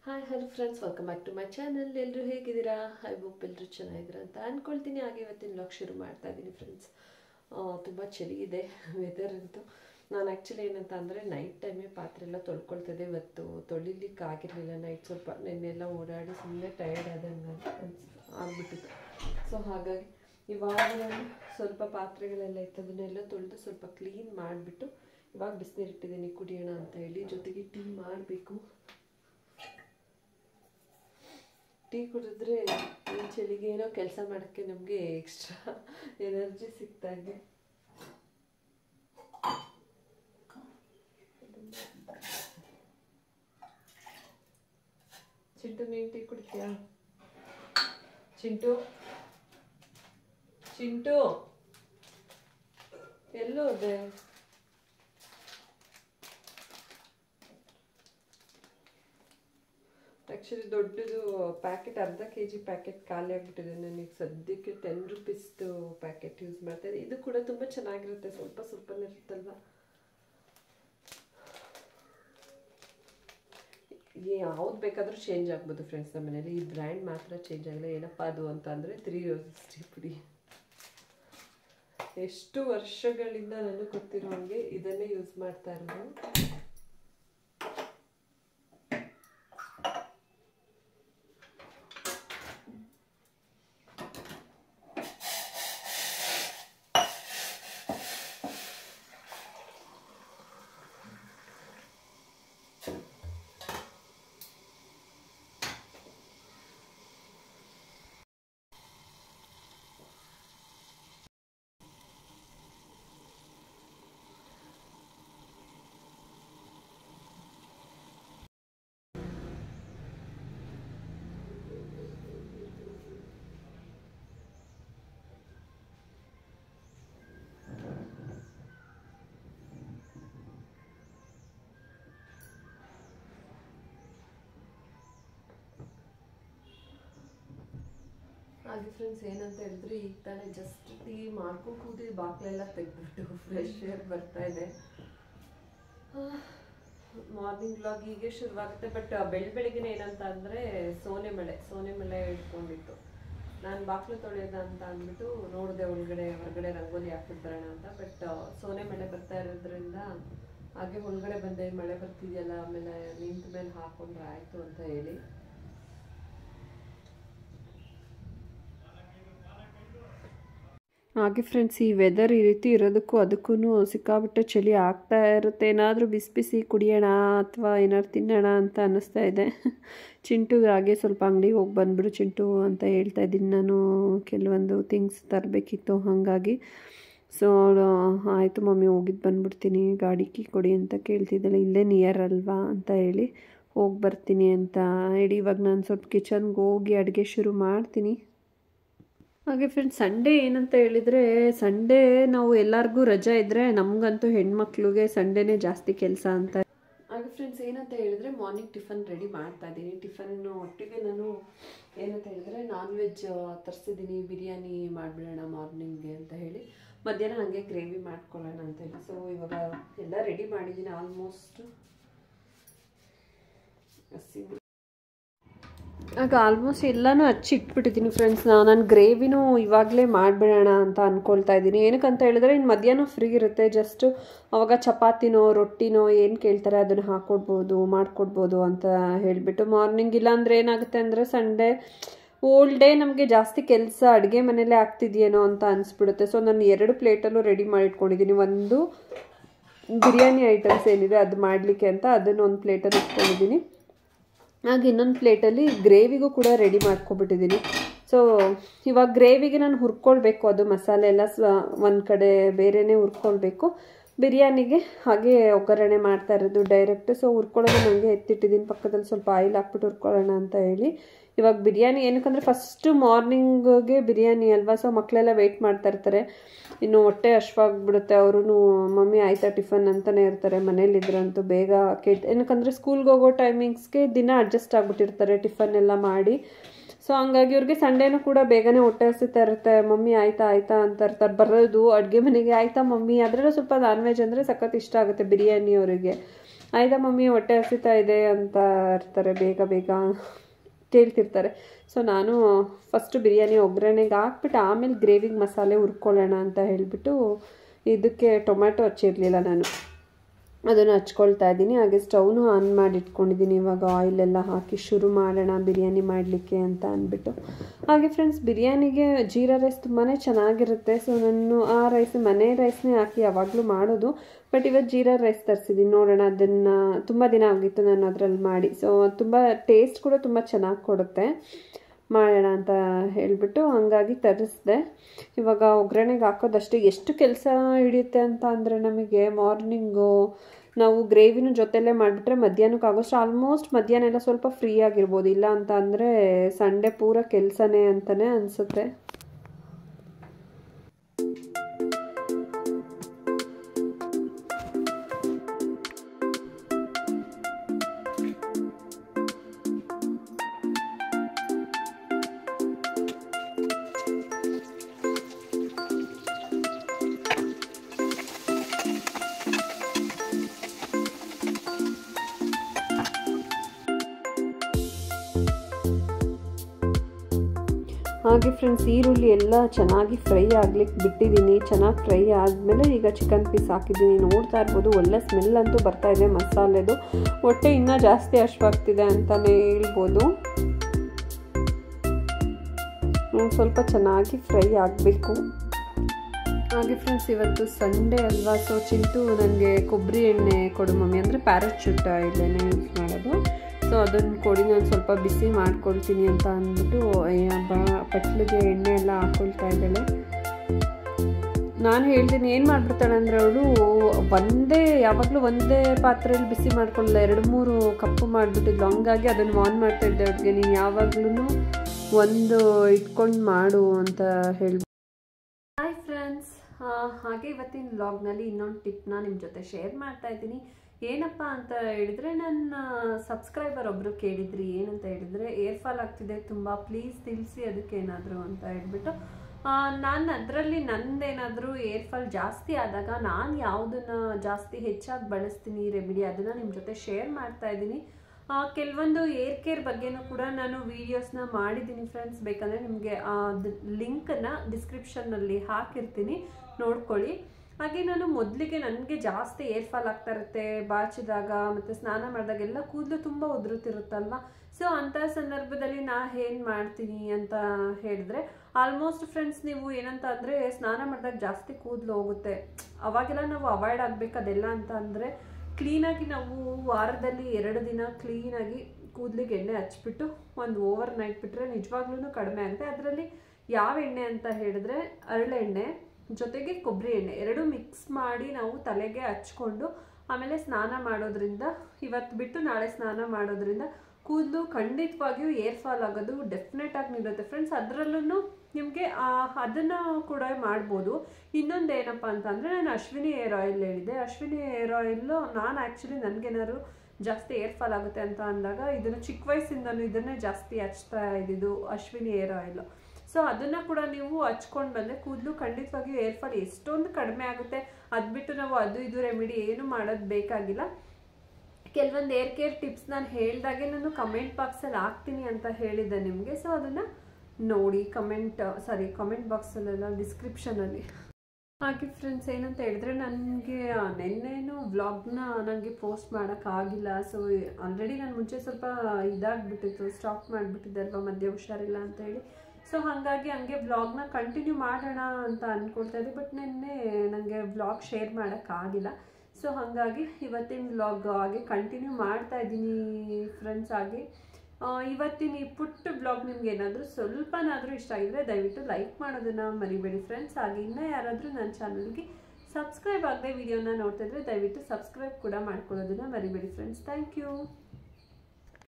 hi hello friends welcome back to my channel ಎಲ್ಲರೂ ಹೇಗಿದ್ದೀರಾ I hope ಎಲ್ಲರೂ ಚೆನ್ನಾಗಿದ್ದೀರಾ ಅಂತ ಅಂದ್ಕೊಳ್ತೀನಿ ಹಾಗೆ ಇವತ್ತಿನ ಲಾಗ್ ಶುರು ಮಾಡ್ತಾ ಇದ್ದೀನಿ ಫ್ರೆಂಡ್ಸ್ ತುಂಬ ಚಳಿ ಇದೆ ವೆದರ್ ಅಂತೂ ನಾನು ಆ್ಯಕ್ಚುಲಿ ಏನಂತ ಅಂದರೆ ನೈಟ್ ಟೈಮೇ ಪಾತ್ರೆ ಎಲ್ಲ ತೊಳ್ಕೊಳ್ತಿದ್ದೆ ಇವತ್ತು ತೊಳಿಲಿಕ್ಕೆ ಆಗಿರಲಿಲ್ಲ ನೈಟ್ ಸ್ವಲ್ಪ ನೆನ್ನೆಲ್ಲ ಓಡಾಡಿ ಸುಮ್ಮನೆ ಟಯರ್ಡ್ ಆದಂಗೆ ಆಗ್ಬಿಟ್ಟಿತ್ತು ಸೊ ಹಾಗಾಗಿ ಇವಾಗ ನಾನು ಸ್ವಲ್ಪ ಪಾತ್ರೆಗಳೆಲ್ಲ ಇತ್ತು ಅದನ್ನೆಲ್ಲ ತೊಳೆದು ಸ್ವಲ್ಪ ಕ್ಲೀನ್ ಮಾಡಿಬಿಟ್ಟು ಇವಾಗ ಬಿಸಿನೀರು ಇಟ್ಟಿದ್ದೀನಿ ಕುಡಿಯೋಣ ಅಂತ ಹೇಳಿ ಜೊತೆಗೆ ಟೀ ಮಾಡಬೇಕು ಟೀ ಕುಡಿದ್ರೆ ಈ ಚಳಿಗೆ ಏನೋ ಕೆಲಸ ಮಾಡೋಕ್ಕೆ ನಮಗೆ ಎಕ್ಸ್ಟ್ರಾ ಎನರ್ಜಿ ಸಿಕ್ತಾಗೆ ಚಿಂಟು ನೀನು ಟೀ ಕುಡಿತೀಯಾ ಚಿಂಟು ಚಿಂಟು ಎಲ್ಲೋದೆ ಆ್ಯಕ್ಚುಲಿ ದೊಡ್ಡದು ಪ್ಯಾಕೆಟ್ ಅರ್ಧ ಕೆ ಜಿ ಪ್ಯಾಕೆಟ್ ಖಾಲಿ ಆಗಿಬಿಟ್ಟಿದೆ ನನಗೆ ಸದ್ಯಕ್ಕೆ ಟೆನ್ ರುಪೀಸ್ದು ಪ್ಯಾಕೆಟ್ ಯೂಸ್ ಮಾಡ್ತಾ ಇದ್ದೆ ಇದು ಕೂಡ ತುಂಬ ಚೆನ್ನಾಗಿರುತ್ತೆ ಸ್ವಲ್ಪ ಸ್ವಲ್ಪನೇ ಇರುತ್ತಲ್ವ ಯಾವ್ದು ಬೇಕಾದರೂ ಚೇಂಜ್ ಆಗ್ಬೋದು ಫ್ರೆಂಡ್ಸ್ ನಮ್ಮ ಮನೇಲಿ ಈ ಬ್ರ್ಯಾಂಡ್ ಮಾತ್ರ ಚೇಂಜ್ ಆಗಿಲ್ಲ ಏನಪ್ಪ ಅದು ಅಂತ ಅಂದರೆ ತ್ರೀ ರೋಸಸ್ ಟೀ ಪುಡಿ ಎಷ್ಟು ವರ್ಷಗಳಿಂದ ನನಗೆ ಗೊತ್ತಿರೋ ಹಾಗೆ ಇದನ್ನೇ ಯೂಸ್ ಮಾಡ್ತಾ ಇರೋದು ಹಾಗೆ ಫ್ರೆಂಡ್ಸ್ ಏನಂತ ಹೇಳಿದ್ರೆ ಈಗ ತಾನೇ ಜಸ್ಟ್ ಟೀ ಮಾಡ್ಕೊಂಡು ಕೂತಿ ಬಾಕ್ಲೆಲ್ಲ ತೆಗೆದ್ಬಿಟ್ಟು ಫ್ರೆಶ್ ಏರ್ ಬರ್ತಾ ಇದೆ ಮಾರ್ನಿಂಗ್ ವ್ಲಾಗ್ ಹೀಗೆ ಶುರುವಾಗುತ್ತೆ ಬಟ್ ಬೆಳ ಬೆಳಿಗ್ಗೆ ಏನಂತ ಅಂದರೆ ಸೋನೆ ಮಳೆ ಸೋನೆ ಮಳೆ ಇಟ್ಕೊಂಡಿತ್ತು ನಾನು ಬಾಕ್ಲು ತೊಳೆಯೋದ ಅಂತ ಅಂದ್ಬಿಟ್ಟು ನೋಡಿದೆ ಒಳಗಡೆ ಹೊರಗಡೆ ರಂಗೋಲಿ ಹಾಕ್ಬಿಡ್ತಾರಣ ಅಂತ ಬಟ್ ಸೋನೆ ಮಳೆ ಬರ್ತಾ ಇರೋದ್ರಿಂದ ಹಾಗೆ ಒಳಗಡೆ ಬಂದೆ ಮಳೆ ಬರ್ತಿದೆಯಲ್ಲ ಆಮೇಲೆ ನಿಂತ ಮೇಲೆ ಹಾಕೊಂಡ್ರೆ ಆಯಿತು ಅಂತ ಹೇಳಿ ಹಾಗೆ ಫ್ರೆಂಡ್ಸ್ ಈ ವೆದರ್ ಈ ರೀತಿ ಇರೋದಕ್ಕೂ ಅದಕ್ಕೂ ಸಿಕ್ಕಾಬಿಟ್ಟೆ ಚಳಿ ಆಗ್ತಾ ಇರುತ್ತೆ ಏನಾದರೂ ಬಿಸಿ ಬಿಸಿ ಕುಡಿಯೋಣ ಅಥವಾ ಏನಾದ್ರು ತಿನ್ನೋಣ ಅಂತ ಅನ್ನಿಸ್ತಾ ಇದೆ ಚಿಂಟುಗೆ ಹಾಗೆ ಸ್ವಲ್ಪ ಅಂಗಡಿಗೆ ಹೋಗಿ ಬಂದ್ಬಿಡು ಚಿಂಟು ಅಂತ ಹೇಳ್ತಾ ಇದ್ದೀನಿ ನಾನು ಕೆಲವೊಂದು ಥಿಂಗ್ಸ್ ತರಬೇಕಿತ್ತು ಹಾಗಾಗಿ ಸೊ ಅವಳು ಆಯಿತು ಮಮ್ಮಿ ಹೋಗಿದ್ದು ಬಂದ್ಬಿಡ್ತೀನಿ ಗಾಡಿ ಕೀ ಕೊಡಿ ಅಂತ ಕೇಳ್ತಿದ್ದಲ್ಲ ಇಲ್ಲೇ ನಿಯರ್ ಅಲ್ವಾ ಅಂತ ಹೇಳಿ ಹೋಗಿ ಬರ್ತೀನಿ ಅಂತ ಹೇಳಿ ಇವಾಗ ನಾನು ಸ್ವಲ್ಪ ಕಿಚನ್ಗೆ ಹೋಗಿ ಅಡುಗೆ ಶುರು ಮಾಡ್ತೀನಿ ಹಾಗೆ ಫ್ರೆಂಡ್ಸ್ ಸಂಡೇ ಏನಂತ ಹೇಳಿದರೆ ಸಂಡೇ ನಾವು ಎಲ್ಲರಿಗೂ ರಜಾ ಇದ್ದರೆ ನಮಗಂತೂ ಹೆಣ್ಮಕ್ಳಿಗೆ ಸಂಡೇನೇ ಜಾಸ್ತಿ ಕೆಲಸ ಅಂತ ಹಾಗೆ ಫ್ರೆಂಡ್ಸ್ ಏನಂತ ಹೇಳಿದ್ರೆ ಮಾರ್ನಿಂಗ್ ಟಿಫನ್ ರೆಡಿ ಮಾಡ್ತಾ ಇದ್ದೀನಿ ಟಿಫನ್ ಒಟ್ಟಿಗೆ ನಾನು ಏನಂತ ಹೇಳಿದ್ರೆ ನಾನ್ ವೆಜ್ ತರಿಸಿದ್ದೀನಿ ಬಿರಿಯಾನಿ ಮಾಡಿಬಿಡೋಣ ಮಾರ್ನಿಂಗ್ಗೆ ಅಂತ ಹೇಳಿ ಮಧ್ಯಾಹ್ನ ಹಾಗೆ ಗ್ರೇವಿ ಮಾಡ್ಕೊಳ್ಳೋಣ ಅಂತ ಹೇಳಿ ಸೊ ಇವಾಗ ಎಲ್ಲ ರೆಡಿ ಮಾಡಿದ್ದೀನಿ ಆಲ್ಮೋಸ್ಟ್ ಹಸಿ ಆಗ ಆಲ್ಮೋಸ್ಟ್ ಎಲ್ಲನೂ ಹಚ್ಚಿಟ್ಬಿಟ್ಟಿದ್ದೀನಿ ಫ್ರೆಂಡ್ಸ್ ನಾನು ಗ್ರೇವಿನೂ ಇವಾಗಲೇ ಮಾಡಿಬಿಡೋಣ ಅಂತ ಅಂದ್ಕೊಳ್ತಾ ಇದ್ದೀನಿ ಏನಕ್ಕಂತ ಹೇಳಿದ್ರೆ ಇನ್ನು ಮಧ್ಯಾಹ್ನ ಫ್ರೀ ಇರುತ್ತೆ ಜಸ್ಟು ಅವಾಗ ಚಪಾತಿನೋ ರೊಟ್ಟಿನೋ ಏನು ಕೇಳ್ತಾರೆ ಅದನ್ನು ಹಾಕ್ಕೊಡ್ಬೋದು ಮಾಡಿಕೊಡ್ಬೋದು ಅಂತ ಹೇಳಿಬಿಟ್ಟು ಮಾರ್ನಿಂಗ್ ಇಲ್ಲಾಂದರೆ ಏನಾಗುತ್ತೆ ಅಂದರೆ ಸಂಡೇ ಓಲ್ ಡೇ ನಮಗೆ ಜಾಸ್ತಿ ಕೆಲಸ ಅಡುಗೆ ಮನೇಲೇ ಆಗ್ತಿದೆಯೇನೋ ಅಂತ ಅನಿಸ್ಬಿಡುತ್ತೆ ಸೊ ನಾನು ಎರಡು ಪ್ಲೇಟಲ್ಲೂ ರೆಡಿ ಮಾಡಿಟ್ಕೊಂಡಿದ್ದೀನಿ ಒಂದು ಬಿರಿಯಾನಿ ಐಟಮ್ಸ್ ಏನಿದೆ ಅದು ಮಾಡಲಿಕ್ಕೆ ಅಂತ ಅದನ್ನು ಒಂದು ಪ್ಲೇಟಲ್ಲಿ ಇಟ್ಕೊಂಡಿದ್ದೀನಿ ಹಾಗೆ ಇನ್ನೊಂದು ಪ್ಲೇಟಲ್ಲಿ ಗ್ರೇವಿಗೂ ಕೂಡ ರೆಡಿ ಮಾಡ್ಕೊಬಿಟ್ಟಿದ್ದೀನಿ ಸೊ ಇವಾಗ ಗ್ರೇವಿಗೆ ನಾನು ಹುರ್ಕೊಳ್ಬೇಕು ಅದು ಮಸಾಲೆ ಎಲ್ಲ ಸ್ವ ಒಂದು ಕಡೆ ಬೇರೆಯೇ ಹುರ್ಕೊಳ್ಬೇಕು ಬಿರಿಯಾನಿಗೆ ಹಾಗೆ ಒಗ್ಗರಣೆ ಮಾಡ್ತಾ ಇರೋದು ಡೈರೆಕ್ಟ್ ಸೊ ಹುರ್ಕೊಳ್ಳೋದು ನನಗೆ ಎತ್ತಿಟ್ಟಿದ್ದೀನಿ ಪಕ್ಕದಲ್ಲಿ ಸ್ವಲ್ಪ ಆಯಿಲ್ ಹಾಕ್ಬಿಟ್ಟು ಹುರ್ಕೊಳ್ಳೋಣ ಅಂತ ಹೇಳಿ ಇವಾಗ ಬಿರಿಯಾನಿ ಏನಕ್ಕಂದರೆ ಫಸ್ಟು ಮಾರ್ನಿಂಗ್ಗೆ ಬಿರಿಯಾನಿ ಅಲ್ವಾ ಸೊ ಮಕ್ಕಳೆಲ್ಲ ವೆಯ್ಟ್ ಮಾಡ್ತಾ ಇರ್ತಾರೆ ಇನ್ನು ಹೊಟ್ಟೆ ಹಶ್ವಾಗ್ಬಿಡುತ್ತೆ ಅವರು ಮಮ್ಮಿ ಆಯ್ತಾ ಟಿಫನ್ ಅಂತಲೇ ಇರ್ತಾರೆ ಮನೇಲಿದ್ರಂತೂ ಬೇಗ ಕೆಟ್ಟ ಏನಕ್ಕಂದರೆ ಸ್ಕೂಲ್ಗೆ ಹೋಗೋ ಟೈಮಿಂಗ್ಸ್ಗೆ ದಿನ ಅಡ್ಜಸ್ಟ್ ಆಗಿಬಿಟ್ಟಿರ್ತಾರೆ ಟಿಫನ್ ಎಲ್ಲ ಮಾಡಿ ಸೊ ಹಂಗಾಗಿ ಇವ್ರಿಗೆ ಸಂಡೇನೂ ಕೂಡ ಬೇಗನೆ ಹೊಟ್ಟೆ ಹಸಿತಾ ಇರುತ್ತೆ ಮಮ್ಮಿ ಆಯ್ತಾ ಆಯ್ತಾ ಅಂತ ಇರ್ತಾರೆ ಬರೋದು ಅಡುಗೆ ಮನೆಗೆ ಆಯ್ತಾ ಮಮ್ಮಿ ಅದರಲ್ಲೂ ಸ್ವಲ್ಪ ನಾನ್ ವೆಜ್ ಅಂದರೆ ಸಖತ್ ಇಷ್ಟ ಆಗುತ್ತೆ ಬಿರಿಯಾನಿ ಅವರಿಗೆ ಆಯ್ತಾ ಮಮ್ಮಿ ಹೊಟ್ಟೆ ಹಸಿತಾ ಇದೆ ಅಂತ ಇರ್ತಾರೆ ಬೇಗ ಬೇಗ ಕೇಳ್ತಿರ್ತಾರೆ ಸೊ ನಾನು ಫಸ್ಟು ಬಿರಿಯಾನಿ ಒಗ್ಗರಣೆಗೆ ಹಾಕ್ಬಿಟ್ಟು ಆಮೇಲೆ ಗ್ರೇವಿಗೆ ಮಸಾಲೆ ಹುರ್ಕೊಳ್ಳೋಣ ಅಂತ ಹೇಳಿಬಿಟ್ಟು ಇದಕ್ಕೆ ಟೊಮ್ಯಾಟೊ ಹಚ್ಚಿರಲಿಲ್ಲ ನಾನು ಅದನ್ನು ಹಚ್ಕೊಳ್ತಾ ಇದ್ದೀನಿ ಹಾಗೆ ಸ್ಟವ್ನು ಆನ್ ಮಾಡಿ ಇಟ್ಕೊಂಡಿದ್ದೀನಿ ಇವಾಗ ಆಯಿಲೆಲ್ಲ ಹಾಕಿ ಶುರು ಮಾಡೋಣ ಬಿರಿಯಾನಿ ಮಾಡಲಿಕ್ಕೆ ಅಂತ ಅಂದ್ಬಿಟ್ಟು ಹಾಗೆ ಫ್ರೆಂಡ್ಸ್ ಬಿರಿಯಾನಿಗೆ ಜೀರಾ ರೈಸ್ ತುಂಬಾ ಚೆನ್ನಾಗಿರುತ್ತೆ ಸೊ ನಾನು ಆ ರೈಸ್ ಮನೆ ರೈಸ್ನೇ ಹಾಕಿ ಯಾವಾಗಲೂ ಮಾಡೋದು ಬಟ್ ಇವತ್ತು ಜೀರಾ ರೈಸ್ ತರಿಸಿದ್ದೀನಿ ನೋಡೋಣ ಅದನ್ನು ತುಂಬ ದಿನ ಆಗಿತ್ತು ನಾನು ಅದರಲ್ಲಿ ಮಾಡಿ ಸೊ ತುಂಬ ಟೇಸ್ಟ್ ಕೂಡ ತುಂಬ ಚೆನ್ನಾಗಿ ಕೊಡುತ್ತೆ ಮಾಡೋಣ ಅಂತ ಹೇಳಿಬಿಟ್ಟು ಹಂಗಾಗಿ ತರಿಸ್ದೆ ಇವಾಗ ಒಗ್ಗರಣೆಗೆ ಹಾಕೋದಷ್ಟೇ ಎಷ್ಟು ಕೆಲಸ ಹಿಡಿಯುತ್ತೆ ಅಂತ ಅಂದರೆ ನಮಗೆ ಮಾರ್ನಿಂಗು ನಾವು ಗ್ರೇವಿನ ಜೊತೆಲೇ ಮಾಡಿಬಿಟ್ರೆ ಮಧ್ಯಾಹ್ನಕ್ಕೆ ಆಗೋಷ್ಟು ಆಲ್ಮೋಸ್ಟ್ ಮಧ್ಯಾಹ್ನ ಎಲ್ಲ ಸ್ವಲ್ಪ ಫ್ರೀ ಆಗಿರ್ಬೋದು ಇಲ್ಲ ಅಂತ ಅಂದರೆ ಸಂಡೇ ಪೂರ ಕೆಲಸನೇ ಅಂತಲೇ ಅನಿಸುತ್ತೆ ಹಾಗೆ ಫ್ರೆಂಡ್ಸ್ ಈರುಳ್ಳಿ ಎಲ್ಲ ಚೆನ್ನಾಗಿ ಫ್ರೈ ಆಗ್ಲಿಕ್ಕೆ ಬಿಟ್ಟಿದ್ದೀನಿ ಚೆನ್ನಾಗಿ ಫ್ರೈ ಆದಮೇಲೆ ಈಗ ಚಿಕನ್ ಪೀಸ್ ಹಾಕಿದ್ದೀನಿ ನೋಡ್ತಾ ಇರ್ಬೋದು ಒಳ್ಳೆ ಸ್ಮೆಲ್ ಅಂತೂ ಬರ್ತಾ ಇದೆ ಮಸಾಲೆದು ಹೊಟ್ಟೆ ಇನ್ನೂ ಜಾಸ್ತಿ ಹಶ್ವಾಗ್ತಿದೆ ಅಂತಲೇ ಹೇಳ್ಬೋದು ಸ್ವಲ್ಪ ಚೆನ್ನಾಗಿ ಫ್ರೈ ಆಗಬೇಕು ಹಾಗೆ ಫ್ರೆಂಡ್ಸ್ ಇವತ್ತು ಸಂಡೇ ಅಲ್ವಾ ಸೊ ಚಿಂಟು ನನಗೆ ಕೊಬ್ಬರಿ ಎಣ್ಣೆ ಕೊಡು ಮಮ್ಮಿ ಅಂದರೆ ಪ್ಯಾರಾಚೂಟ್ ಎಣ್ಣೆನೇ ಯೂಸ್ ಮಾಡೋದು ಸೊ ಅದನ್ನು ಕೊಡಿ ನಾನು ಸ್ವಲ್ಪ ಬಿಸಿ ಮಾಡ್ಕೊಳ್ತೀನಿ ಅಂತ ಅಂದ್ಬಿಟ್ಟು ಬ ಪಟ್ಲಿಗೆ ಎಣ್ಣೆ ಎಲ್ಲ ಹಾಕ್ಕೊಳ್ತಾ ಇದ್ದಾಳೆ ನಾನು ಹೇಳ್ತೀನಿ ಏನು ಮಾಡ್ಬಿಡ್ತಾಳೆ ಅಂದರೆ ಅವಳು ಒಂದೇ ಯಾವಾಗಲೂ ಒಂದೇ ಪಾತ್ರೆಯಲ್ಲಿ ಬಿಸಿ ಮಾಡ್ಕೊಳ್ಳಲ್ಲ ಎರಡು ಮೂರು ಕಪ್ಪು ಮಾಡಿಬಿಟ್ಟಿದ್ಲು ಹಂಗಾಗಿ ಅದನ್ನು ಆನ್ ಮಾಡ್ತಾ ಇದ್ದೆ ಅವ್ರಿಗೆ ನೀನು ಯಾವಾಗ್ಲೂ ಒಂದು ಇಟ್ಕೊಂಡು ಮಾಡು ಅಂತ ಹೇಳಿ ಹಾಯ್ ಫ್ರೆಂಡ್ಸ್ ಹಾಗೆ ಇವತ್ತಿನ ವ್ಲಾಗ್ನಲ್ಲಿ ಇನ್ನೊಂದು ಟಿಪ್ನ ನಿಮ್ಮ ಜೊತೆ ಶೇರ್ ಮಾಡ್ತಾ ಇದ್ದೀನಿ ಏನಪ್ಪ ಅಂತ ಹೇಳಿದ್ರೆ ನನ್ನ ಸಬ್ಸ್ಕ್ರೈಬರ್ ಒಬ್ಬರು ಕೇಳಿದ್ರಿ ಏನಂತ ಹೇಳಿದ್ರೆ ಏರ್ ಫಾಲ್ ಆಗ್ತಿದೆ ತುಂಬ ಪ್ಲೀಸ್ ತಿಳಿಸಿ ಅದಕ್ಕೆ ಏನಾದರೂ ಅಂತ ಹೇಳ್ಬಿಟ್ಟು ನಾನು ಅದರಲ್ಲಿ ನಂದೇನಾದರೂ ಏರ್ ಫಾಲ್ ಜಾಸ್ತಿ ಆದಾಗ ನಾನು ಯಾವುದನ್ನು ಜಾಸ್ತಿ ಹೆಚ್ಚಾಗಿ ಬಳಸ್ತೀನಿ ರೆಮಿಡಿ ಅದನ್ನು ನಿಮ್ಮ ಜೊತೆ ಶೇರ್ ಮಾಡ್ತಾ ಇದ್ದೀನಿ ಕೆಲವೊಂದು ಏರ್ ಕೇರ್ ಬಗ್ಗೆನೂ ಕೂಡ ನಾನು ವೀಡಿಯೋಸ್ನ ಮಾಡಿದ್ದೀನಿ ಫ್ರೆಂಡ್ಸ್ ಬೇಕಂದರೆ ನಿಮಗೆ ಲಿಂಕನ್ನು ಡಿಸ್ಕ್ರಿಪ್ಷನ್ನಲ್ಲಿ ಹಾಕಿರ್ತೀನಿ ನೋಡ್ಕೊಳ್ಳಿ ಹಾಗೆ ನಾನು ಮೊದಲಿಗೆ ನನಗೆ ಜಾಸ್ತಿ ಏರ್ ಫಾಲ್ ಆಗ್ತಾ ಇರುತ್ತೆ ಬಾಚಿದಾಗ ಮತ್ತು ಸ್ನಾನ ಮಾಡಿದಾಗ ಎಲ್ಲ ಕೂದಲು ತುಂಬ ಉದುರುತ್ತಿರುತ್ತಲ್ವ ಸೊ ಅಂಥ ಸಂದರ್ಭದಲ್ಲಿ ನಾ ಏನು ಮಾಡ್ತೀನಿ ಅಂತ ಹೇಳಿದ್ರೆ ಆಲ್ಮೋಸ್ಟ್ ಫ್ರೆಂಡ್ಸ್ ನೀವು ಏನಂತ ಅಂದರೆ ಸ್ನಾನ ಮಾಡಿದಾಗ ಜಾಸ್ತಿ ಕೂದಲು ಹೋಗುತ್ತೆ ಅವಾಗೆಲ್ಲ ನಾವು ಅವಾಯ್ಡ್ ಆಗಬೇಕು ಅದೆಲ್ಲ ಅಂತ ಅಂದರೆ ಕ್ಲೀನಾಗಿ ನಾವು ವಾರದಲ್ಲಿ ಎರಡು ದಿನ ಕ್ಲೀನಾಗಿ ಕೂದಲಿಗೆ ಎಣ್ಣೆ ಹಚ್ಬಿಟ್ಟು ಒಂದು ಓವರ್ ನೈಟ್ ಬಿಟ್ಟರೆ ನಿಜವಾಗ್ಲೂ ಕಡಿಮೆ ಆಗುತ್ತೆ ಅದರಲ್ಲಿ ಯಾವ ಎಣ್ಣೆ ಅಂತ ಹೇಳಿದ್ರೆ ಹರಳೆಣ್ಣೆ ಜೊತೆಗೆ ಕೊಬ್ಬರಿ ಎಣ್ಣೆ ಎರಡು ಮಿಕ್ಸ್ ಮಾಡಿ ನಾವು ತಲೆಗೆ ಹಚ್ಕೊಂಡು ಆಮೇಲೆ ಸ್ನಾನ ಮಾಡೋದ್ರಿಂದ ಇವತ್ತು ಬಿಟ್ಟು ನಾಳೆ ಸ್ನಾನ ಮಾಡೋದ್ರಿಂದ ಕೂದಲು ಖಂಡಿತವಾಗಿಯೂ ಏರ್ ಫಾಲ್ ಆಗೋದು ಡೆಫಿನೆಟ್ ಆಗಿ ನಿಲ್ಲುತ್ತೆ ಫ್ರೆಂಡ್ಸ್ ಅದರಲ್ಲೂ ನಿಮಗೆ ಅದನ್ನು ಕೂಡ ಮಾಡ್ಬೋದು ಇನ್ನೊಂದು ಏನಪ್ಪ ಅಂತಂದರೆ ನಾನು ಅಶ್ವಿನಿ ಏರ್ ಆಯಿಲ್ ಹೇಳಿದೆ ಅಶ್ವಿನಿ ಏರ್ ಆಯಿಲ್ಲು ನಾನು ಆ್ಯಕ್ಚುಲಿ ನನಗೇನಾದ್ರು ಜಾಸ್ತಿ ಏರ್ ಫಾಲ್ ಆಗುತ್ತೆ ಅಂತ ಅಂದಾಗ ಇದನ್ನು ಚಿಕ್ಕ ವಯಸ್ಸಿಂದನೂ ಇದನ್ನೇ ಜಾಸ್ತಿ ಹಚ್ತಾ ಇದ್ದಿದ್ದು ಅಶ್ವಿನಿ ಏರ್ ಆಯಿಲ್ ಸೊ ಅದನ್ನು ಕೂಡ ನೀವು ಹಚ್ಕೊಂಡು ಬಂದರೆ ಕೂದಲು ಖಂಡಿತವಾಗಿಯೂ ಏರ್ ಫಾಲ್ ಎಷ್ಟೊಂದು ಕಡಿಮೆ ಆಗುತ್ತೆ ಅದು ಬಿಟ್ಟು ನಾವು ಅದು ಇದು ರೆಮಿಡಿ ಏನು ಮಾಡೋದು ಬೇಕಾಗಿಲ್ಲ ಕೆಲವೊಂದು ಏರ್ ಕೇರ್ ಟಿಪ್ಸ್ ನಾನು ಹೇಳ್ದಾಗೆ ನಾನು ಕಮೆಂಟ್ ಬಾಕ್ಸಲ್ಲಿ ಹಾಕ್ತೀನಿ ಅಂತ ಹೇಳಿದ್ದೆ ನಿಮಗೆ ಸೊ ಅದನ್ನು ನೋಡಿ ಕಮೆಂಟ್ ಸಾರಿ ಕಮೆಂಟ್ ಬಾಕ್ಸಲ್ಲೆಲ್ಲ ಡಿಸ್ಕ್ರಿಪ್ಷನಲ್ಲಿ ಹಾಗೆ ಫ್ರೆಂಡ್ಸ್ ಏನಂತ ಹೇಳಿದ್ರೆ ನನಗೆ ನೆನ್ನೆನೂ ವ್ಲಾಗ್ನ ನನಗೆ ಪೋಸ್ಟ್ ಮಾಡೋಕ್ಕಾಗಿಲ್ಲ ಸೊ ಆಲ್ರೆಡಿ ನಾನು ಮುಂಚೆ ಸ್ವಲ್ಪ ಇದಾಗ್ಬಿಟ್ಟಿತ್ತು ಸ್ಟಾಪ್ ಮಾಡಿಬಿಟ್ಟಿದ್ದೆ ಅಲ್ವಾ ಮಧ್ಯೆ ಹುಷಾರಿಲ್ಲ ಅಂತ ಹೇಳಿ ಸೊ ಹಾಗಾಗಿ ಹಂಗೆ ವ್ಲಾಗ್ನ ಕಂಟಿನ್ಯೂ ಮಾಡೋಣ ಅಂತ ಅಂದ್ಕೊಳ್ತಾ ಇದ್ದೆ ಬಟ್ ನಿನ್ನೆ ನನಗೆ ವ್ಲಾಗ್ ಶೇರ್ ಮಾಡೋಕ್ಕಾಗಿಲ್ಲ ಸೊ ಹಾಗಾಗಿ ಇವತ್ತಿನ ವ್ಲಾಗ್ ಹಾಗೆ ಕಂಟಿನ್ಯೂ ಮಾಡ್ತಾ ಇದ್ದೀನಿ ಫ್ರೆಂಡ್ಸ್ ಆಗಿ ಇವತ್ತಿನ ಈ ಪುಟ್ಟ ಬ್ಲಾಗ್ ನಿಮ್ಗೆ ಏನಾದರೂ ಸ್ವಲ್ಪನಾದರೂ ಇಷ್ಟ ಆಗಿದ್ರೆ ದಯವಿಟ್ಟು ಲೈಕ್ ಮಾಡೋದನ್ನು ಮರಿಬೇಡಿ ಫ್ರೆಂಡ್ಸ್ ಹಾಗೆ ಇನ್ನೂ ಯಾರಾದರೂ ನನ್ನ ಚಾನಲ್ಗೆ ಸಬ್ಸ್ಕ್ರೈಬ್ ಆಗದೆ ವಿಡಿಯೋನ ನೋಡ್ತಿದ್ರೆ ದಯವಿಟ್ಟು ಸಬ್ಸ್ಕ್ರೈಬ್ ಕೂಡ ಮಾಡ್ಕೊಳ್ಳೋದನ್ನ ಮರಿಬೇಡಿ ಫ್ರೆಂಡ್ಸ್ ಥ್ಯಾಂಕ್ ಯು